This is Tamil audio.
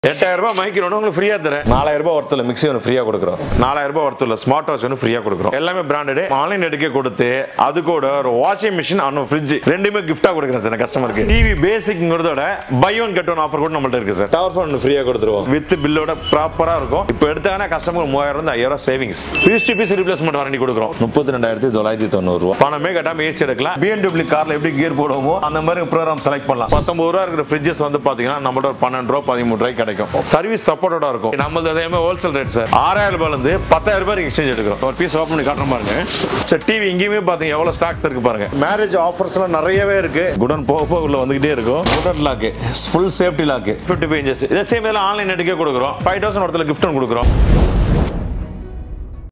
எட்டாயிரம் ரூபாய் மைக்கு ஒன்று உங்களுக்கு ஃப்ரீயா தரேன் நாலாயிரம் ரூபாய் ஒருத்தர் மிக்ஸி ஒன்று ஃப்ரீயா கொடுக்குறோம் நாலாயிரம் ரூபாய் ஒருத்தர் ஸ்மார்ட் வாட்ச் ஒன்று ஃப்ரீயா கொடுக்குறோம் எல்லாமே பிராண்டட் ஆன்லைன் எடுக்க கொடுத்து அது கூட ஒரு வாஷிங் மிஷின் அண்ணன் ஃப்ரிட்ஜ் ரெண்டுமே கிஃப்டா கொடுக்குறேன் சார் கஸ்டமருக்கு டிவி பேசிக்ங்கிறதோட buy one get one offer கூட நம்மள்ட்ட இருக்கு சார் டவர் ஃபோன் ஃப்ரீயா கொடுத்துருவோம் வித் பில்லோட ப்ராப்பரா இருக்கும் இப்போ எடுத்தாங்கன்னா கஸ்டமர் மூவாயிரம் இருந்து ஐயாயிரம் savings piece to piece replacement warranty கொடுக்குறோம் முப்பத்தி ரெண்டாயிரத்தி தொள்ளாயிரத்தி தொண்ணூறு ரூபா பணமே கட்டாம ஏசி எடுக்கலாம் பிஎன்டபிள்யூ கார்ல எப்படி கியர் போடுவோமோ அந்த மாதிரி ப்ரோக்ராம் செலக்ட் பண்ணலாம் பத்தொன்பது ரூபா இருக்கிற ஃப்ரிட்ஜஸ் வந்து பாத்தீங்கன்னா நம்மளோட ஒரு பன்னெண்டு ரூபா பதிமூணு ரூபாய் கிடைக்கும் சர்வீஸ் சப்போர்ட்டோட இருக்கும் நம்மளது அதே மாதிரி ஹோல்சேல் ரேட் சார் ஆறாயிரம் ரூபாயில இருந்து பத்தாயிரம் ரூபாய் எக்ஸ்சேஞ்ச் எடுக்கிறோம் ஒரு பீஸ் ஓப்பன் பண்ணி காட்டுறோம் பாருங்க சார் டிவி இங்கேயுமே பாத்தீங்க எவ்வளவு ஸ்டாக்ஸ் இருக்கு பாருங்க மேரேஜ் ஆஃபர்ஸ் எல்லாம் நிறையவே இருக்கு குடன் போக போக உள்ள வந்துகிட்டே இருக்கும் குடன் lock full safety lock fifty five inches இதே சேம் இதெல்லாம் ஆன்லைன் எடுக்க கொடுக்குறோம் ஃபைவ் தௌசண்ட் ஒருத்தர் கிஃப்ட் கொடுக்குறோம்